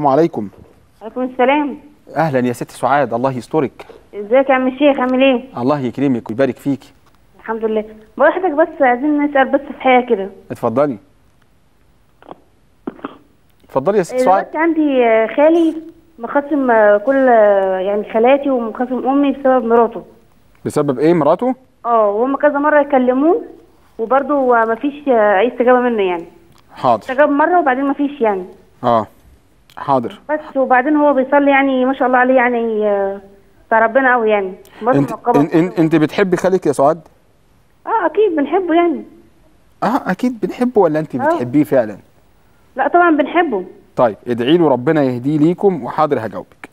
السلام عليكم عليكم السلام اهلا يا ست سعاد الله يسترك ازيك يا عم الشيخ عامل ايه الله يكرمك ويبارك فيكي الحمد لله بقول لحضرتك بس عايزين نسال بس في حاجه كده اتفضلي اتفضلي يا ست سعاد دلوقتي عندي آه، خالي مخاصم آه، كل آه، يعني خالاتي ومخاصم امي بسبب مراته بسبب ايه مراته اه وهم كذا مره يكلموه وبرضه مفيش آه، اي استجابه منه يعني حاضر استجاب مره وبعدين مفيش يعني اه حاضر بس وبعدين هو بيصلي يعني ما شاء الله عليه يعني آه، بتاع ربنا قوي يعني برضه انت منقبة. انت, انت, انت بتحبي خالك يا سعاد اه اكيد بنحبه يعني اه اكيد بنحبه ولا انت آه. بتحبيه فعلا لا طبعا بنحبه طيب ادعي له ربنا يهديه ليكم وحاضر هجاوبك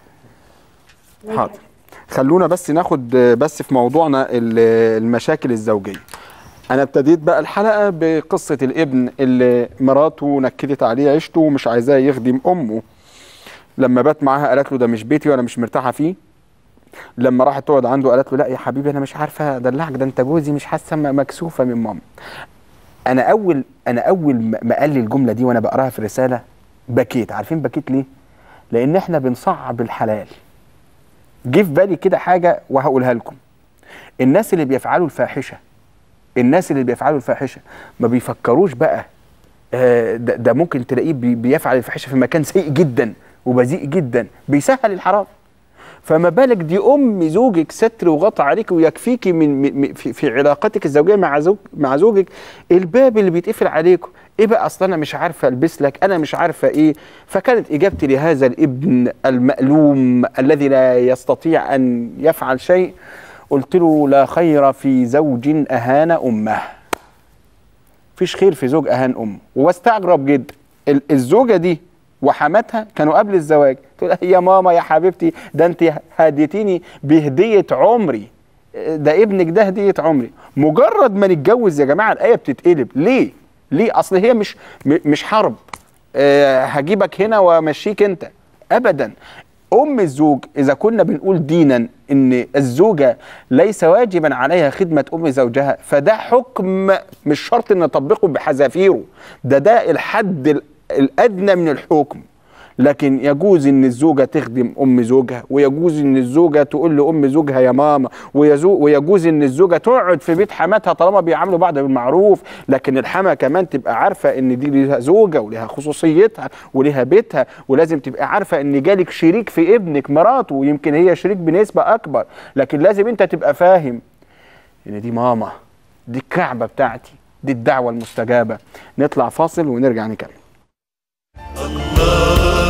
حاضر خلونا بس ناخد بس في موضوعنا ال- المشاكل الزوجيه انا ابتديت بقى الحلقه بقصه الابن اللي مراته نكدت عليه عيشته ومش عايزاه يخدم امه لما بات معاها قالت له ده مش بيتي وانا مش مرتاحه فيه لما راحت تقعد عنده قالت له لا يا حبيبي انا مش عارفه ادلعك ده انت جوزي مش حاسه م- مكسوفه من ماما انا اول انا اول ما ما قال لي الجمله دي وانا بقراها في الرساله بكيت عارفين بكيت ليه لان احنا بنصعب الحلال جه في بالي كده حاجه وهقولها لكم الناس اللي بيفعلوا الفاحشه الناس اللي بيفعلوا الفاحشه ما بيفكروش بقى آه، ده, ده ممكن تلاقيه بي- بيفعل الفاحشه في مكان سيء جدا وبذيء جدا بيسهل الحرام فما بالك دي ام زوجك ستر وغطى عليك ويكفيكي من من- من- في, في علاقتك الزوجيه مع زوج مع زوجك الباب اللي بيتقفل عليكم ايه بقى اصل انا مش عارفه البس لك انا مش عارفه ايه فكانت اجابتي لهذا الابن المألوم الذي لا يستطيع ان يفعل شيء قلت له لا خير في زوج اهان امه فيش خير في زوج اهان امه واستغرب جدا ال- الزوجه دي وحماتها كانوا قبل الزواج تقول لها يا ماما يا حبيبتي ده انت هديتيني بهديه عمري ده ابنك ده هديه عمري مجرد ما نتجوز يا جماعه الايه بتتقلب ليه ليه اصل هي مش م- مش حرب أه هجيبك هنا وامشيك انت ابدا ام الزوج اذا كنا بنقول دينا ان الزوجه ليس واجبا عليها خدمه ام زوجها فده حكم مش شرط ان نطبقه بحذافيره ده ده الحد ال- الادنى من الحكم لكن يجوز ان الزوجه تخدم ام زوجها ويجوز ان الزوجه تقول لام زوجها يا ماما ويزو- ويجوز ان الزوجه تقعد في بيت حماتها طالما بيعاملوا بعض بالمعروف لكن الحما كمان تبقى عارفه ان دي ليها زوجه وليها خصوصيتها وليها بيتها ولازم تبقى عارفه ان جالك شريك في ابنك مراته ويمكن هي شريك بنسبه اكبر لكن لازم انت تبقى فاهم ان دي ماما دي الكعبه بتاعتي دي الدعوه المستجابه نطلع فاصل ونرجع نكمل الله